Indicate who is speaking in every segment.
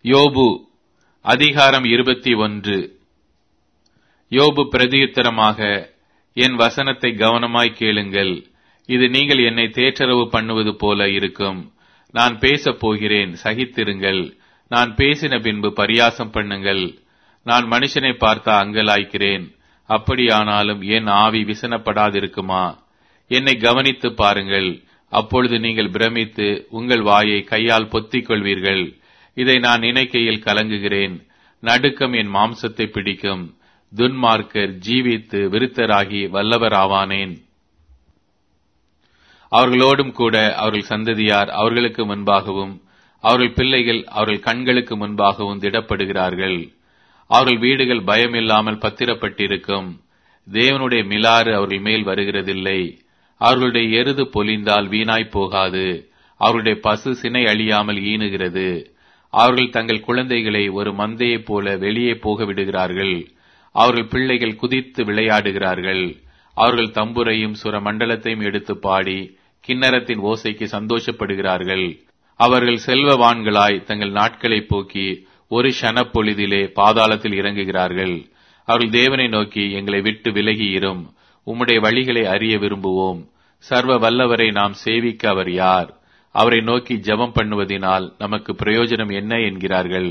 Speaker 1: யோபு அதிகாரம் இருபத்தி ஒன்று யோபு பிரதியுத்தரமாக என் வசனத்தை கவனமாய் கேளுங்கள் இது நீங்கள் என்னை தேற்றரவு பண்ணுவது போல இருக்கும் நான் பேசப் போகிறேன் சகித்திருங்கள் நான் பேசின பின்பு பரியாசம் பண்ணுங்கள் நான் மனுஷனை பார்த்தா அங்கலாய்க்கிறேன் அப்படியானாலும் என் ஆவி விசனப்படாதிருக்குமா என்னை கவனித்து பாருங்கள் அப்பொழுது நீங்கள் பிரமித்து உங்கள் வாயை கையால் பொத்திக் கொள்வீர்கள் இதை நான் நினைக்கையில் கலங்குகிறேன் நடுக்கம் என் மாம்சத்தை பிடிக்கும் துன்மார்க்கர் ஜீவித்து விருத்தராகி வல்லவராவானேன் அவர்களோடும் கூட அவர்கள் சந்ததியார் அவர்களுக்கு முன்பாகவும் அவர்கள் பிள்ளைகள் அவர்கள் கண்களுக்கு முன்பாகவும் திடப்படுகிறார்கள் அவர்கள் வீடுகள் பயமில்லாமல் பத்திரப்பட்டிருக்கும் தேவனுடைய மிலாறு அவர்கள் மேல் வருகிறதில்லை அவர்களுடைய எருது பொலிந்தால் வீணாய் போகாது அவர்களுடைய பசு சினை அழியாமல் ஈனுகிறது அவர்கள் தங்கள் குழந்தைகளை ஒரு மந்தையைப் போல வெளியே போக விடுகிறார்கள் அவர்கள் பிள்ளைகள் குதித்து விளையாடுகிறார்கள் அவர்கள் தம்புரையும் சுர மண்டலத்தையும் எடுத்து பாடி கிண்ணறத்தின் ஓசைக்கு சந்தோஷப்படுகிறார்கள் அவர்கள் செல்வவான்களாய் தங்கள் நாட்களை போக்கி ஒரு ஷனப்பொழுதிலே பாதாளத்தில் இறங்குகிறார்கள் அவர்கள் தேவனை நோக்கி எங்களை விட்டு விலகி இரும் உம்முடைய வழிகளை அறிய விரும்புவோம் சர்வ வல்லவரை நாம் சேவிக்க அவர் யார் அவரை நோக்கி ஜெபம் பண்ணுவதினால் நமக்கு பிரயோஜனம் என்ன என்கிறார்கள்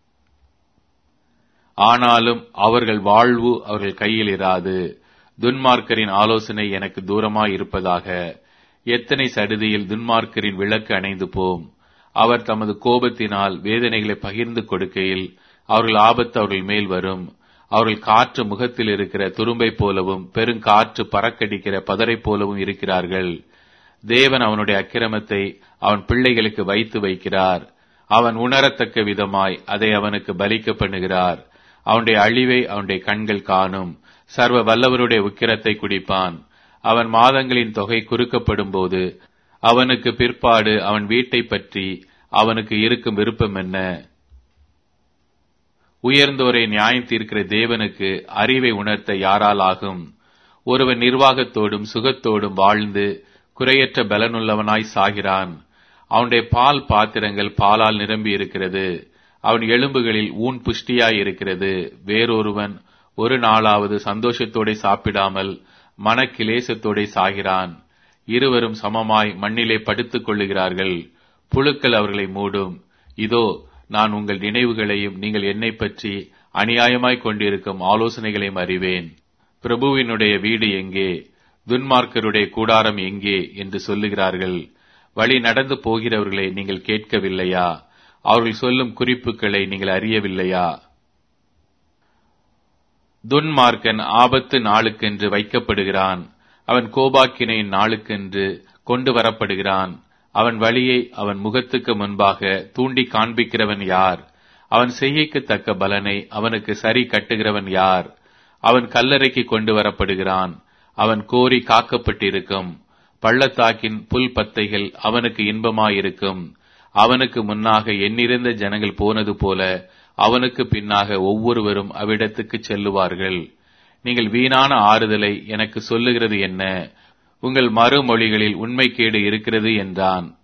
Speaker 1: ஆனாலும் அவர்கள் வாழ்வு அவர்கள் கையில் இராது துன்மார்க்கரின் ஆலோசனை எனக்கு தூரமாய் இருப்பதாக எத்தனை சடுதியில் துன்மார்க்கரின் விளக்கு அணைந்து போம் அவர் தமது கோபத்தினால் வேதனைகளை பகிர்ந்து கொடுக்கையில் அவர்கள் ஆபத்து அவர்கள் மேல் வரும் அவர்கள் காற்று முகத்தில் இருக்கிற துரும்பை போலவும் பெருங்காற்று பறக்கடிக்கிற பதரை போலவும் இருக்கிறார்கள் தேவன் அவனுடைய அக்கிரமத்தை அவன் பிள்ளைகளுக்கு வைத்து வைக்கிறார் அவன் உணரத்தக்க விதமாய் அதை அவனுக்கு பலிக்க பண்ணுகிறார் அவனுடைய அழிவை அவனுடைய கண்கள் காணும் சர்வ வல்லவருடைய உக்கிரத்தை குடிப்பான் அவன் மாதங்களின் தொகை குறுக்கப்படும் போது அவனுக்கு பிற்பாடு அவன் வீட்டை பற்றி அவனுக்கு இருக்கும் விருப்பம் என்ன உயர்ந்தோரை நியாயம் தீர்க்கிற தேவனுக்கு அறிவை உணர்த்த யாரால் ஆகும் ஒருவன் நிர்வாகத்தோடும் சுகத்தோடும் வாழ்ந்து குறையற்ற பலனுள்ளவனாய் சாகிறான் அவனுடைய பால் பாத்திரங்கள் பாலால் நிரம்பி இருக்கிறது அவன் எலும்புகளில் ஊன் புஷ்டியாய் இருக்கிறது வேறொருவன் ஒரு நாளாவது சந்தோஷத்தோടെ சாப்பிடாமல் மனக்கிலேசத்தோടെ சாகிறான் இருவரும் சமமாய் மண்ணிலே படுத்துக் கொள்ளுகிறார்கள் புழுக்கள் அவர்களை மூடும் இதோ நான் உங்கள் நினைவுகளையும் நீங்கள் என்னை பற்றி அநியாயமாய் கொண்டிருக்கும் ஆலோசனைகளையும் அறிவேன் பிரபுவினுடைய வீடு எங்கே துன்மார்க்கருடைய கூடாரம் எங்கே என்று சொல்லுகிறார்கள் வழி நடந்து போகிறவர்களை நீங்கள் கேட்கவில்லையா அவர்கள் சொல்லும் குறிப்புகளை நீங்கள் அறியவில்லையா துன்மார்க்கன் ஆபத்து நாளுக்கென்று வைக்கப்படுகிறான் அவன் கோபாக்கினையின் நாளுக்கென்று கொண்டு வரப்படுகிறான் அவன் வழியை அவன் முகத்துக்கு முன்பாக தூண்டி காண்பிக்கிறவன் யார் அவன் செய்யக்கு தக்க பலனை அவனுக்கு சரி கட்டுகிறவன் யார் அவன் கல்லறைக்கு கொண்டு வரப்படுகிறான் அவன் கோரி காக்கப்பட்டிருக்கும் பள்ளத்தாக்கின் புல் பத்தைகள் அவனுக்கு இன்பமாயிருக்கும் அவனுக்கு முன்னாக எண்ணிறந்த ஜனங்கள் போனது போல அவனுக்கு பின்னாக ஒவ்வொருவரும் அவ்விடத்துக்கு செல்லுவார்கள் நீங்கள் வீணான ஆறுதலை எனக்கு சொல்லுகிறது என்ன உங்கள் மறுமொழிகளில் உண்மைக்கேடு இருக்கிறது என்றான்